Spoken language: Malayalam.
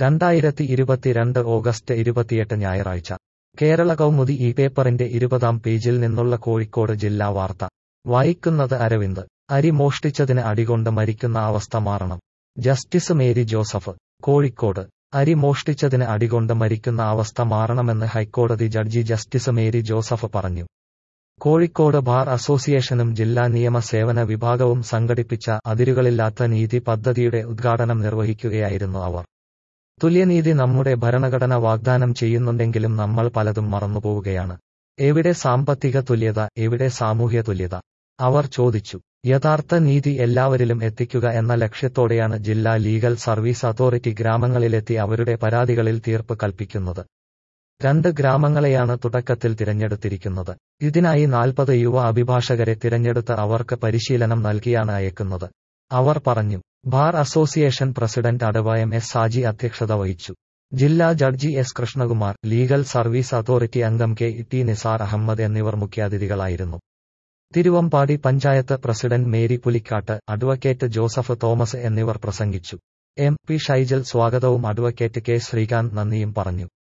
രണ്ടായിരത്തി ഇരുപത്തിരണ്ട് ഓഗസ്റ്റ് ഇരുപത്തിയെട്ട് ഞായറാഴ്ച കേരള കൗമുദി ഈ പേപ്പറിന്റെ ഇരുപതാം പേജിൽ നിന്നുള്ള കോഴിക്കോട് ജില്ലാ വാർത്ത വായിക്കുന്നത് അരവിന്ദ് അരി മോഷ്ടിച്ചതിന് അടികൊണ്ട് മരിക്കുന്ന അവസ്ഥ മാറണം ജസ്റ്റിസ് മേരി ജോസഫ് കോഴിക്കോട് അരി മോഷ്ടിച്ചതിന് അടികൊണ്ട് മരിക്കുന്ന അവസ്ഥ മാറണമെന്ന് ഹൈക്കോടതി ജഡ്ജി ജസ്റ്റിസ് മേരി ജോസഫ് പറഞ്ഞു കോഴിക്കോട് ബാർ അസോസിയേഷനും ജില്ലാ നിയമ സേവന വിഭാഗവും സംഘടിപ്പിച്ച അതിരുകളില്ലാത്ത നീതി പദ്ധതിയുടെ ഉദ്ഘാടനം നിർവഹിക്കുകയായിരുന്നു അവർ തുല്യനീതി നമ്മുടെ ഭരണഘടന വാഗ്ദാനം ചെയ്യുന്നുണ്ടെങ്കിലും നമ്മൾ പലതും മറന്നുപോവുകയാണ് എവിടെ സാമ്പത്തിക തുല്യത എവിടെ സാമൂഹ്യ തുല്യത അവർ ചോദിച്ചു യഥാർത്ഥ നീതി എല്ലാവരിലും എത്തിക്കുക എന്ന ലക്ഷ്യത്തോടെയാണ് ജില്ലാ ലീഗൽ സർവീസ് അതോറിറ്റി ഗ്രാമങ്ങളിലെത്തി അവരുടെ പരാതികളിൽ തീർപ്പ് കൽപ്പിക്കുന്നത് രണ്ട് ഗ്രാമങ്ങളെയാണ് തുടക്കത്തിൽ തിരഞ്ഞെടുത്തിരിക്കുന്നത് ഇതിനായി നാൽപ്പത് യുവ അഭിഭാഷകരെ തിരഞ്ഞെടുത്ത് അവർക്ക് പരിശീലനം നൽകിയാണ് അയക്കുന്നത് അവർ പറഞ്ഞു ബാർ അസോസിയേഷൻ പ്രസിഡന്റ് അടവ എം എസ് സാജി അധ്യക്ഷത വഹിച്ചു ജില്ലാ judge S Krishnakumar legal service authority അംഗം കെ ടി നിസാർ അഹമ്മദ് എന്നിവർ മുഖ്യാതിഥികളായിരുന്നു തിരുവമ്പാടി പഞ്ചായത്ത് പ്രസിഡന്റ് മേരി പുലിക്കാട്ട് അഡ്വക്കേറ്റ് ജോസഫ് തോമസ് എന്നിവർ പ്രസംഗിച്ചു എം പി ഷൈജൽ സ്വാഗതവും അഡ്വക്കേറ്റ് കെ ശ്രീകാന്ത് നന്ദിയും പറഞ്ഞു